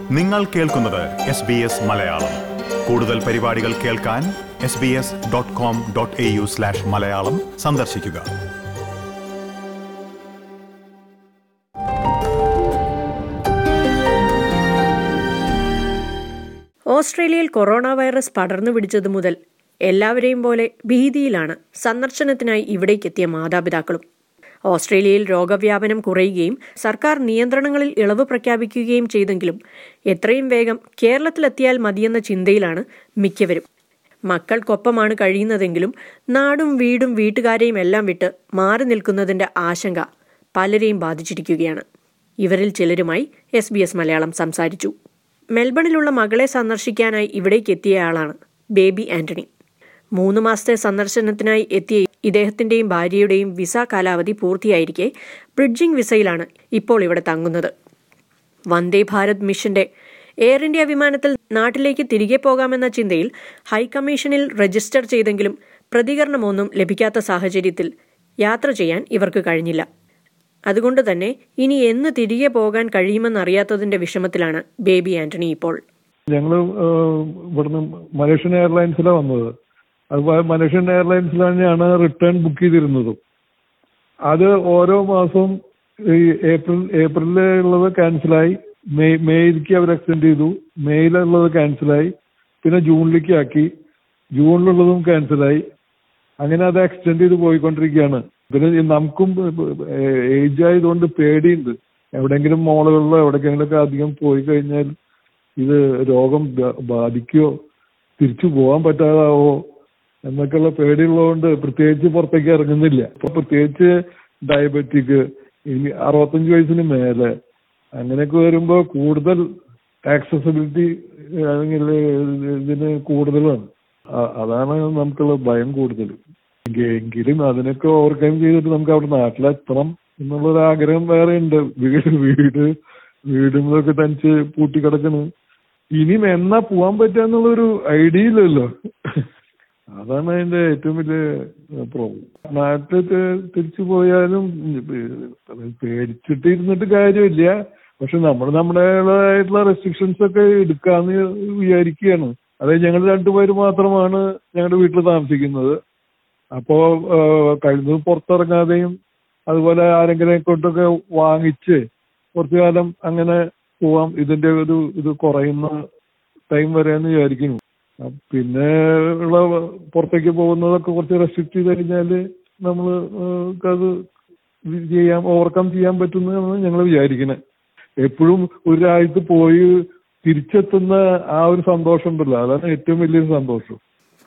നിങ്ങൾ കേൾക്കുന്നത് S B S Malayalam കൂടുതൽ പരിപാടികൾ കേൾക്കാൻ S B S dot com dot A U slash Malayalam സന്ദർശിക്കുക ഓസ്ട്രേലിയയിൽ കൊറോണ വൈറസ് പടർന്നു പിടിച്ചതു മുതൽ എല്ലാവരെയും പോലെ ഭീതിയിലാണ് സന്ദർശനത്തിനായി ഇവിടേക്കെത്തിയ മാതാപിതാക്കളും ഓസ്ട്രേലിയയിൽ രോഗവ്യാപനം കുറയുകയും സർക്കാർ നിയന്ത്രണങ്ങളിൽ ഇളവ് പ്രഖ്യാപിക്കുകയും ചെയ്തെങ്കിലും എത്രയും വേഗം കേരളത്തിലെത്തിയാൽ മതിയെന്ന ചിന്തയിലാണ് മിക്കവരും മക്കൾക്കൊപ്പമാണ് കഴിയുന്നതെങ്കിലും നാടും വീടും വീട്ടുകാരെയും എല്ലാം വിട്ട് മാറി നിൽക്കുന്നതിന്റെ ആശങ്ക പലരെയും ബാധിച്ചിരിക്കുകയാണ് ഇവരിൽ ചിലരുമായി എസ് ബി എസ് മലയാളം സംസാരിച്ചു മെൽബണിലുള്ള മകളെ സന്ദർശിക്കാനായി ഇവിടേക്ക് എത്തിയയാളാണ് ബേബി ആന്റണി മൂന്ന് മാസത്തെ സന്ദർശനത്തിനായി എത്തിയ ഇദ്ദേഹത്തിന്റെയും ഭാര്യയുടെയും വിസ കാലാവധി പൂർത്തിയായിരിക്കെ ബ്രിഡ്ജിംഗ് വിസയിലാണ് ഇപ്പോൾ ഇവിടെ തങ്ങുന്നത് വന്ദേ ഭാരത് മിഷന്റെ എയർ ഇന്ത്യ വിമാനത്തിൽ നാട്ടിലേക്ക് തിരികെ പോകാമെന്ന ചിന്തയിൽ ഹൈക്കമ്മീഷനിൽ രജിസ്റ്റർ ചെയ്തെങ്കിലും പ്രതികരണമൊന്നും ലഭിക്കാത്ത സാഹചര്യത്തിൽ യാത്ര ചെയ്യാൻ ഇവർക്ക് കഴിഞ്ഞില്ല അതുകൊണ്ട് തന്നെ ഇനി എന്ന് തിരികെ പോകാൻ കഴിയുമെന്നറിയാത്തതിന്റെ വിഷമത്തിലാണ് ബേബി ആന്റണി ഇപ്പോൾ ഞങ്ങള് ഏഹ്, ഇവിടുന്ന് മലേഷ്യൻ എയർലൈൻസിലാണ് വന്നത് അതുപോലെ മലേഷ്യൻ എയർലൈൻസിൽ തന്നെയാണ് റിട്ടേൺ ബുക്ക് ചെയ്തിരുന്നതും അത് ഓരോ മാസവും ഈ ഏപ്രിൽ ഏപ്രിലുള്ളത് ക്യാൻസലായി മെയ് മെയ്ക്ക് അവർ എക്സ്റ്റെൻഡ് ചെയ്തു മെയ്യിലുള്ളത് ക്യാൻസലായി പിന്നെ ജൂണിലേക്ക് ആക്കി ജൂണിലുള്ളതും ക്യാൻസലായി അങ്ങനെ അത് എക്സ്റ്റെൻഡ് ചെയ്ത് പോയിക്കൊണ്ടിരിക്കുകയാണ് പിന്നെ ഈ നമുക്കും ഏജ് ആയതുകൊണ്ട് പേടിയുണ്ട് എവിടെയെങ്കിലും മോളുകളിലോ എവിടെയെങ്കിലുമൊക്കെ അധികം പോയി കഴിഞ്ഞാൽ ഇത് രോഗം ബ- ബാധിക്കുവോ തിരിച്ചു പോകാൻ പറ്റാതാവോ എന്നൊക്കെയുള്ള പേടിയുള്ളതുകൊണ്ട് പ്രത്യേകിച്ച് പുറത്തേക്ക് ഇറങ്ങുന്നില്ല ഇപ്പൊ പ്രത്യേകിച്ച് ഡയബറ്റിക് ഇനി അറുപത്തഞ്ച് വയസ്സിന് മേലെ അങ്ങനെയൊക്കെ വരുമ്പോൾ കൂടുതൽ ആക്സസിബിലിറ്റി അല്ലെങ്കിൽ ഇതിന് കൂടുതലാണ് അ- അതാണ് നമുക്കുള്ള ഭയം കൂടുതൽ എങ്കി- എങ്കിലും അതിനൊക്കെ ഓവർകം ചെയ്തിട്ട് നമുക്ക് അവിടെ നാട്ടിലെത്തണം എന്നുള്ളൊരു ആഗ്രഹം വേറെ ഉണ്ട് വീട് വീട് വീടുകളൊക്കെ തനിച്ച് പൂട്ടിക്കിടക്കണ് ഇനിയും എന്നാ പോവാൻ പറ്റുക എന്നുള്ളൊരു ഐഡിയ ഇല്ലല്ലോ അതാണ് അതിന്റെ ഏറ്റവും വലിയ പ്രോബ്ലം നാട്ടിൽ തിരിച്ചു പോയാലും പേടിച്ചിട്ട് ഇരുന്നിട്ട് കാര്യമില്ല പക്ഷെ നമ്മൾ നമ്മുടേതായിട്ടുള്ള റെസ്ട്രിക്ഷൻസ് ഒക്കെ എടുക്കാന്ന് വിചാരിക്കുകയാണ് അതായത് ഞങ്ങൾ രണ്ടുപേര് മാത്രമാണ് ഞങ്ങളുടെ വീട്ടിൽ താമസിക്കുന്നത് അപ്പോ കഴിയുന്നത് പുറത്തിറങ്ങാതെയും അതുപോലെ ആരെങ്കിലും കൊണ്ടൊക്കെ വാങ്ങിച്ച് കുറച്ചു കാലം അങ്ങനെ പോവാം ഇതിന്റെ ഒരു ഇത് കുറയുന്ന ടൈം വരെ എന്ന് വിചാരിക്കുന്നു അഹ് പിന്നെ ഉള്ള പുറത്തേക്ക് പോകുന്നതൊക്കെ കുറച്ച് റെസ്ട്രിക്ട് ചെയ്ത് കഴിഞ്ഞാല് നമ്മൾ അത് ഇത് ചെയ്യാൻ ഓവർകം ചെയ്യാൻ പറ്റുന്നതാണ് ഞങ്ങൾ വിചാരിക്കുന്നത് എപ്പോഴും ഒരു രാജ്യത്ത് പോയി തിരിച്ചെത്തുന്ന ആ ഒരു സന്തോഷം ഉണ്ടല്ലോ അതാണ് ഏറ്റവും വലിയൊരു സന്തോഷം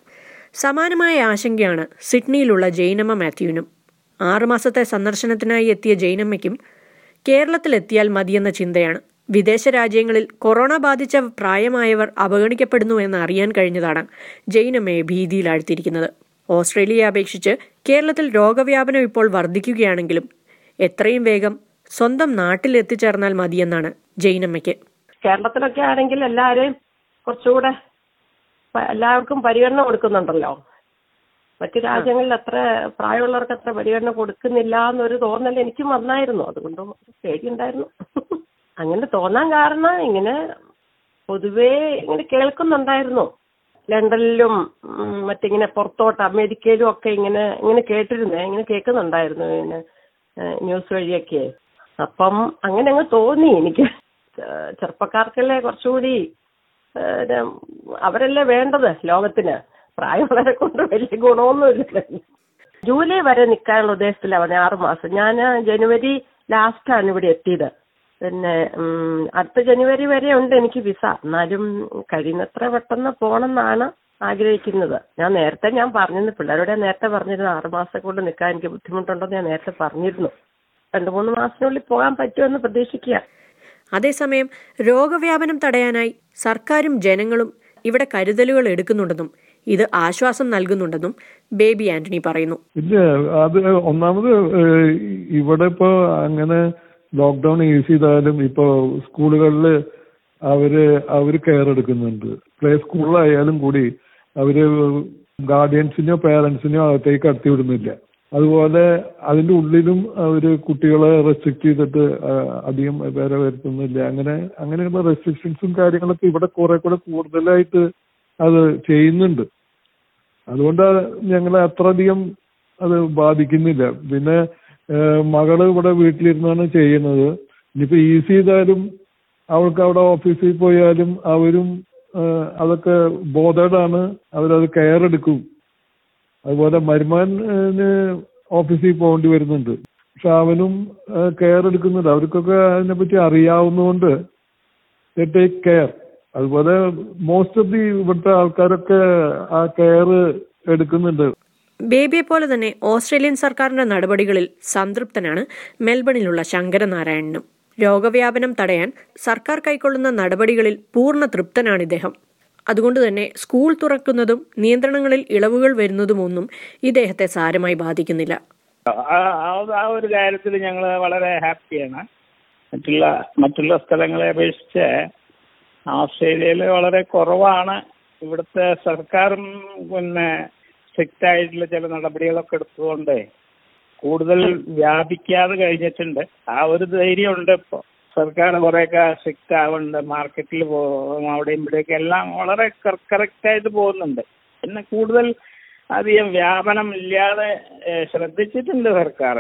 സമാനമായ ആശങ്കയാണ് സിഡ്നിയിലുള്ള ജൈനമ്മ മാത്യുവിനും ആറുമാസത്തെ സന്ദർശനത്തിനായി എത്തിയ ജൈനമ്മയ്ക്കും കേരളത്തിലെത്തിയാൽ മതിയെന്ന ചിന്തയാണ് വിദേശ രാജ്യങ്ങളിൽ കൊറോണ ബാധിച്ച പ്രായമായവർ അവഗണിക്കപ്പെടുന്നു എന്ന് അറിയാൻ കഴിഞ്ഞതാണ് ജൈനമ്മയെ ഭീതിയിലാഴ്ത്തിയിരിക്കുന്നത് ഓസ്ട്രേലിയയെ അപേക്ഷിച്ച് കേരളത്തിൽ രോഗവ്യാപനം ഇപ്പോൾ വർദ്ധിക്കുകയാണെങ്കിലും എത്രയും വേഗം സ്വന്തം നാട്ടിൽ എത്തിച്ചേർന്നാൽ മതിയെന്നാണ് ജൈനമ്മയ്ക്ക് കേരളത്തിലൊക്കെ ആണെങ്കിൽ എല്ലാവരെയും കുറച്ചുകൂടെ പ- എല്ലാവർക്കും പരിഗണന കൊടുക്കുന്നുണ്ടല്ലോ മറ്റു രാജ്യങ്ങളിൽ അത്ര പ്രായമുള്ളവർക്ക് അത്ര പരിഗണന കൊടുക്കുന്നില്ല എന്നൊരു തോന്നൽ എനിക്കും വന്നായിരുന്നു അതുകൊണ്ട് പേടിയുണ്ടായിരുന്നു അങ്ങനെ തോന്നാൻ കാരണം ഇങ്ങനെ പൊതുവേ ഇങ്ങനെ കേൾക്കുന്നുണ്ടായിരുന്നു ലണ്ടനിലും ഉം, മറ്റിങ്ങനെ പുറത്തോട്ട് അമേരിക്കയിലും ഒക്കെ ഇങ്ങനെ ഇങ്ങനെ കേട്ടിരുന്നേ ഇങ്ങനെ കേൾക്കുന്നുണ്ടായിരുന്നു ഇങ്ങനെ ഏഹ്, ന്യൂസ് വഴിയൊക്കെ അപ്പം അങ്ങനെ അങ്ങ് തോന്നി എനിക്ക് ചെ- ചെറുപ്പക്കാർക്കല്ലേ കുറച്ചുകൂടി ഏഹ്, രം, അവരല്ലേ വേണ്ടത് ലോകത്തിന് പ്രായമുള്ളവരെ കൊണ്ട് വലിയ ഗുണമൊന്നുമില്ല ജൂലൈ വരെ നിൽക്കാനുള്ള ഉദ്ദേശത്തിലാണ് പറഞ്ഞത് ആറ് മാസം ഞാൻ ജനുവരി ലാസ്റ്റാണ് ഇവിടെ എത്തിയത് പിന്നെ ഉം, അടുത്ത ജനുവരി വരെ ഉണ്ട് എനിക്ക് വിസ എന്നാലും കഴിയുന്നത്ര പെട്ടെന്ന് പോകണമെന്നാണ് ആഗ്രഹിക്കുന്നത് ഞാൻ നേരത്തെ ഞാൻ പറഞ്ഞിരുന്നു പിള്ളേരോട് ഞാൻ നേരത്തെ പറഞ്ഞിരുന്നു ആറ് മാസം കൊണ്ട് നിൽക്കാൻ എനിക്ക് ബുദ്ധിമുട്ടുണ്ടെന്ന് ഞാൻ നേരത്തെ പറഞ്ഞിരുന്നു രണ്ടു മൂന്ന് മാസത്തിനുള്ളിൽ പോകാൻ പറ്റുമെന്ന് പ്രതീക്ഷിക്കുക അതേസമയം രോഗവ്യാപനം തടയാനായി സർക്കാരും ജനങ്ങളും ഇവിടെ കരുതലുകൾ എടുക്കുന്നുണ്ടെന്നും ഇത് ആശ്വാസം നൽകുന്നുണ്ടെന്നും ബേബി ആന്റണി പറയുന്നു ഇല്ല അത് ഒന്നാമത് ഏഹ്, ഇവിടെ ഇപ്പോ അങ്ങനെ ലോക്ക്ഡൌൺ ഈസ് ചെയ്താലും ഇപ്പോ സ്കൂളുകളിൽ അവര് അവര് കെയർ എടുക്കുന്നുണ്ട് പ്ലേ സ്കൂളിലായാലും കൂടി അവര് ഗാർഡിയൻസിനെയോ പേരൻസിനെയോ അകത്തേക്ക് കടത്തി വിടുന്നില്ല അതുപോലെ അതിന്റെ ഉള്ളിലും അവര് കുട്ടികളെ റെസ്ട്രിക്ട് ചെയ്തിട്ട് ആ, അധികം പേരെ വരുത്തുന്നില്ല അങ്ങനെ അങ്ങനെയുള്ള റെസ്ട്രിക്ഷൻസും കാര്യങ്ങളൊക്കെ ഇവിടെ കുറെ കൂടെ കൂടുതലായിട്ട് അത് ചെയ്യുന്നുണ്ട് അതുകൊണ്ട് ഞങ്ങളെ അത്രയധികം അത് ബാധിക്കുന്നില്ല പിന്നെ ഏഹ്, മകള് ഇവിടെ വീട്ടിലിരുന്നാണ് ചെയ്യുന്നത് ഇനിയിപ്പോ ഈസി ചെയ്താലും അവൾക്ക് അവിടെ ഓഫീസിൽ പോയാലും അവരും ഏഹ്, അതൊക്കെ ബോധേഡാണ് അവരത് കെയർ എടുക്കും അതുപോലെ മരുമാന് ഓഫീസിൽ പോകേണ്ടി വരുന്നുണ്ട് പക്ഷെ അവനും കെയർ എടുക്കുന്നുണ്ട് അവർക്കൊക്കെ അതിനെപ്പറ്റി അറിയാവുന്നതുകൊണ്ട് ടേക്ക് കെയർ അതുപോലെ മോസ്റ്റ് ഓഫ് ദി ഇവിടുത്തെ ആൾക്കാരൊക്കെ ആ കെയർ എടുക്കുന്നുണ്ട് ബേബിയെ പോലെ തന്നെ ഓസ്ട്രേലിയൻ സർക്കാരിന്റെ നടപടികളിൽ സംതൃപ്തനാണ് മെൽബണിലുള്ള ശങ്കരനാരായണനും രോഗവ്യാപനം തടയാൻ സർക്കാർ കൈക്കൊള്ളുന്ന നടപടികളിൽ പൂർണ്ണ തൃപ്തനാണ് ഇദ്ദേഹം അതുകൊണ്ട് തന്നെ സ്കൂൾ തുറക്കുന്നതും നിയന്ത്രണങ്ങളിൽ ഇളവുകൾ വരുന്നതുമൊന്നും ഇദ്ദേഹത്തെ സാരമായി ബാധിക്കുന്നില്ല ആ- ആ- ആ ഒരു കാര്യത്തിൽ ഞങ്ങൾ വളരെ ഹാപ്പിയാണ് മറ്റുള്ള മറ്റുള്ള സ്ഥലങ്ങളെ അപേക്ഷിച്ച് ഓസ്ട്രേലിയയിൽ വളരെ കുറവാണ് ഇവിടുത്തെ സർക്കാരും പിന്നെ സ്ട്രിക്റ്റ് ആയിട്ടുള്ള ചില നടപടികളൊക്കെ എടുത്തുകൊണ്ട് കൂടുതൽ വ്യാപിക്കാതെ കഴിഞ്ഞിട്ടുണ്ട് ആ ഒരു ധൈര്യമുണ്ട് ഇപ്പോൾ സർക്കാർ കുറേയൊക്കെ സ്ട്രിക്റ്റ് ആവുന്നുണ്ട് മാർക്കറ്റിൽ പോകും അവിടെയും ഇവിടെയൊക്കെ എല്ലാം വളരെ കറക്റ്റ് ആയിട്ട് പോകുന്നുണ്ട് പിന്നെ കൂടുതൽ അധികം വ്യാപനം ഇല്ലാതെ ഏഹ്, ശ്രദ്ധിച്ചിട്ടുണ്ട് സർക്കാർ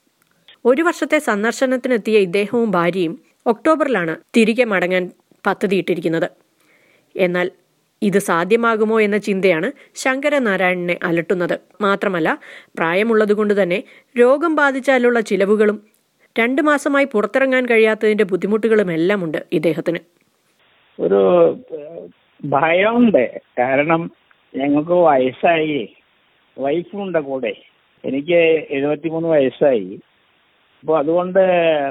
ഒരു വർഷത്തെ സന്ദർശനത്തിനെത്തിയ ഇദ്ദേഹവും ഭാര്യയും ഒക്ടോബറിലാണ് തിരികെ മടങ്ങാൻ പദ്ധതിയിട്ടിരിക്കുന്നത് എന്നാൽ ഇത് സാധ്യമാകുമോ എന്ന ചിന്തയാണ് ശങ്കരനാരായണനെ അലട്ടുന്നത് മാത്രമല്ല പ്രായമുള്ളതുകൊണ്ട് തന്നെ രോഗം ബാധിച്ചാലുള്ള ചിലവുകളും രണ്ടു മാസമായി പുറത്തിറങ്ങാൻ കഴിയാത്തതിന്റെ ബുദ്ധിമുട്ടുകളും എല്ലാം ഉണ്ട് ഇദ്ദേഹത്തിന് ഒരു ഏഹ്, ഭയമുണ്ട് കാരണം ഞങ്ങൾക്ക് വയസ്സായി വൈഫും ഉണ്ട് കൂടെ എനിക്ക് എഴുപത്തിമൂന്ന് വയസ്സായി അപ്പോൾ അതുകൊണ്ട്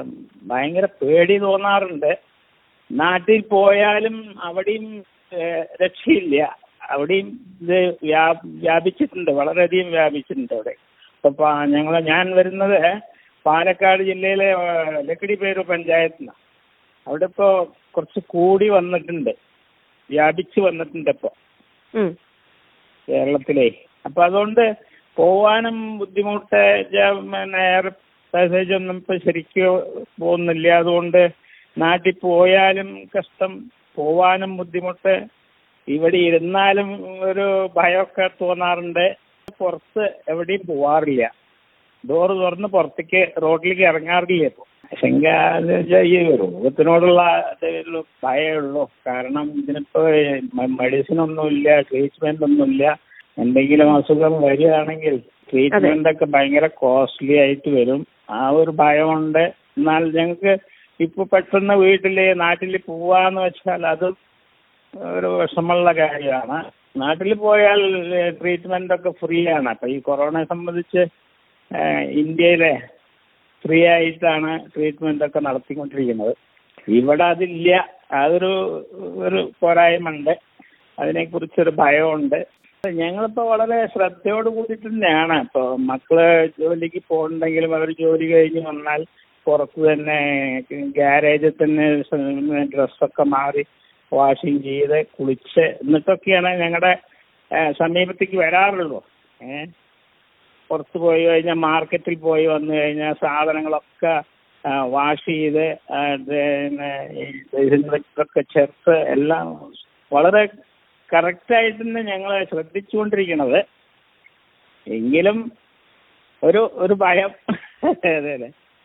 ഭയങ്കര പേടി തോന്നാറുണ്ട് നാട്ടിൽ പോയാലും അവിടെയും ഏഹ്, രക്ഷയില്ല അവിടെയും ഇത് വ്യാ- വ്യാപിച്ചിട്ടുണ്ട് വളരെയധികം വ്യാപിച്ചിട്ടുണ്ട് അവിടെ അപ്പൊ ഞങ്ങൾ ഞാൻ വരുന്നത് പാലക്കാട് ജില്ലയിലെ ഏഹ്, ലക്കിടിപ്പേര് പഞ്ചായത്തിൽ നിന്നാണ് അവിടെ ഇപ്പോ കുറച്ച് കൂടി വന്നിട്ടുണ്ട് വ്യാപിച്ചു വന്നിട്ടുണ്ട് ഇപ്പൊ ഉം. കേരളത്തിലെ അപ്പൊ അതുകൊണ്ട് പോവാനും ബുദ്ധിമുട്ട് ജ- പിന്നെ എയർ പാസേജ് ഒന്നും ഇപ്പൊ ശരിക്കും പോകുന്നില്ല അതുകൊണ്ട് നാട്ടിൽ പോയാലും കഷ്ടം പോവാനും ബുദ്ധിമുട്ട് ഇവിടെ ഇരുന്നാലും ഒരു ഭയമൊക്കെ തോന്നാറുണ്ട് പുറത്ത് എവിടെയും പോവാറില്ല ഡോറ് തുറന്ന് പുറത്തേക്ക് റോഡിലേക്ക് ഇറങ്ങാറില്ല ഇപ്പൊ ശങ്ക എന്ന് വെച്ചാൽ ഈ രോഗത്തിനോടുള്ള ഒരു ഭയമുള്ളൂ കാരണം ഇതിനിപ്പോ മെഡിസിൻ ഒന്നുമില്ല ട്രീറ്റ്മെന്റ് ഒന്നുമില്ല എന്തെങ്കിലും അസുഖം വരികയാണെങ്കിൽ ട്രീറ്റ്മെന്റ് ഒക്കെ ഭയങ്കര കോസ്റ്റ്ലി ആയിട്ട് വരും ആ ഒരു ഭയമുണ്ട് എന്നാൽ ഞങ്ങൾക്ക് ഇപ്പൊ പെട്ടെന്ന് വീട്ടില് നാട്ടിൽ പോവാന്ന് വെച്ചാൽ അത് ഒരു വിഷമമുള്ള കാര്യമാണ് നാട്ടിൽ പോയാൽ ട്രീറ്റ്മെന്റ് ഒക്കെ ഫ്രീ ആണ് അപ്പൊ ഈ കൊറോണയെ സംബന്ധിച്ച് ഏഹ്, ഇന്ത്യയിലെ ഫ്രീ ആയിട്ടാണ് ട്രീറ്റ്മെന്റ് ഒക്കെ നടത്തിക്കൊണ്ടിരിക്കുന്നത് ഇവിടെ അതില്ല അതൊരു ഒരു പോരായ്മ അതിനെക്കുറിച്ചൊരു ഭയമുണ്ട് ഞങ്ങളിപ്പോ വളരെ ശ്രദ്ധയോട് കൂടിയിട്ട് തന്നെയാണ് ഇപ്പൊ മക്കള് ജോലിക്ക് പോകുന്നുണ്ടെങ്കിലും അവർ ജോലി കഴിഞ്ഞ് വന്നാൽ പുറത്ത് തന്നെ ഗ്യാരേജിൽ തന്നെ ഡ്രസ്സൊക്കെ മാറി വാഷിങ് ചെയ്ത് കുളിച്ച് എന്നിട്ടൊക്കെയാണ് ഞങ്ങളുടെ സമീപത്തേക്ക് വരാറുള്ളൂ ഏഹ് പുറത്ത് പോയി കഴിഞ്ഞാൽ മാർക്കറ്റിൽ പോയി വന്നു കഴിഞ്ഞാൽ സാധനങ്ങളൊക്കെ വാഷ് ചെയ്ത് ആ, പിന്നെ ഈ ഇതൊക്കെ ചേർത്ത് എല്ലാം വളരെ കറക്റ്റായിട്ട് തന്നെ ഞങ്ങൾ ശ്രദ്ധിച്ചുകൊണ്ടിരിക്കണത് എങ്കിലും ഒരു ഒരു ഭയം അതെ അതെ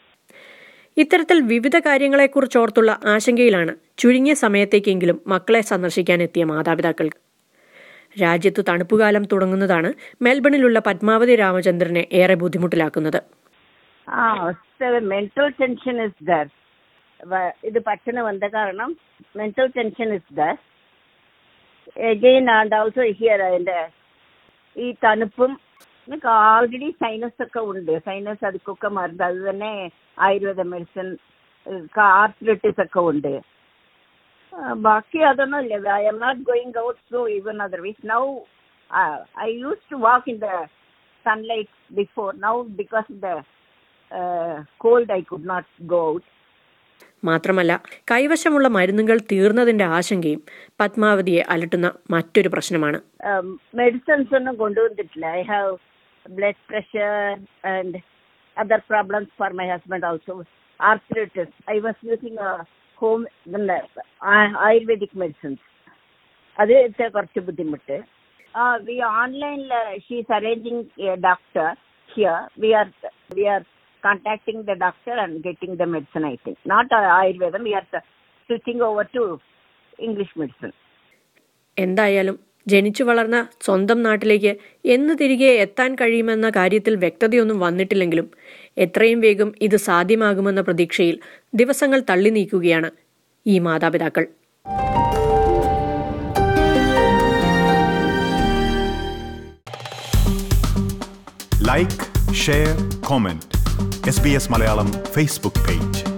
ഇത്തരത്തിൽ വിവിധ കാര്യങ്ങളെക്കുറിച്ചോർത്തുള്ള ആശങ്കയിലാണ് ചുരുങ്ങിയ സമയത്തേക്കെങ്കിലും മക്കളെ സന്ദർശിക്കാൻ എത്തിയ മാതാപിതാക്കൾ രാജ്യത്ത് തണുപ്പുകാലം തുടങ്ങുന്നതാണ് മെൽബണിലുള്ള പത്മാവതി രാമചന്ദ്രനെ ഏറെ ബുദ്ധിമുട്ടിലാക്കുന്നത് Ah, so mental tension is there. വ- ഇത് പച്ചന വന്ന കാരണം mental tension is there again and also here അതിന്റെ ഈ തണുപ്പും എനിക്ക് ആൾറെഡി സൈനസ് ഒക്കെ ഉണ്ട് സൈനസ് അതുക്കൊക്കെ മരുന്ന് അത് തന്നെ ആയുർവേദ മെഡിസിൻ ആർത്രൈറ്റിസ് ഒക്കെ ഉണ്ട് ആ, ബാക്കി അതൊന്നും ഇല്ല I'm not going out so even otherwise now I use to walk in the sunlight before now because the cold I could not go out മാത്രമല്ല കൈവശമുള്ള മരുന്നുകൾ തീർന്നതിന്റെ ആശങ്കയും പത്മാവതിയെ അലട്ടുന്ന മറ്റൊരു പ്രശ്നമാണ് മെഡിസിൻസ് ഒന്നും കൊണ്ടുവന്നിട്ടില്ല I have blood pressure and other problems for my husband also. Arthritis. I was using a home പിന്നെ, ആ- Ayurvedic medicines. അത് ഇച്ചിരി കുറച്ച് ബുദ്ധിമുട്ട് വി ഓൺലൈനിൽ she's arranging doctor here we are we are contacting the doctor and getting the medicine, I think. Not uh, Ayurveda, we are switching over to English medicine. എന്തായാലും ജനിച്ചു വളർന്ന സ്വന്തം നാട്ടിലേക്ക് എന്ന് തിരികെ എത്താൻ കഴിയുമെന്ന കാര്യത്തിൽ വ്യക്തതയൊന്നും വന്നിട്ടില്ലെങ്കിലും എത്രയും വേഗം ഇത് സാധ്യമാകുമെന്ന പ്രതീക്ഷയിൽ ദിവസങ്ങൾ തള്ളി നീക്കുകയാണ് ഈ മാതാപിതാക്കൾ like share comment S B S Malayalam Facebook page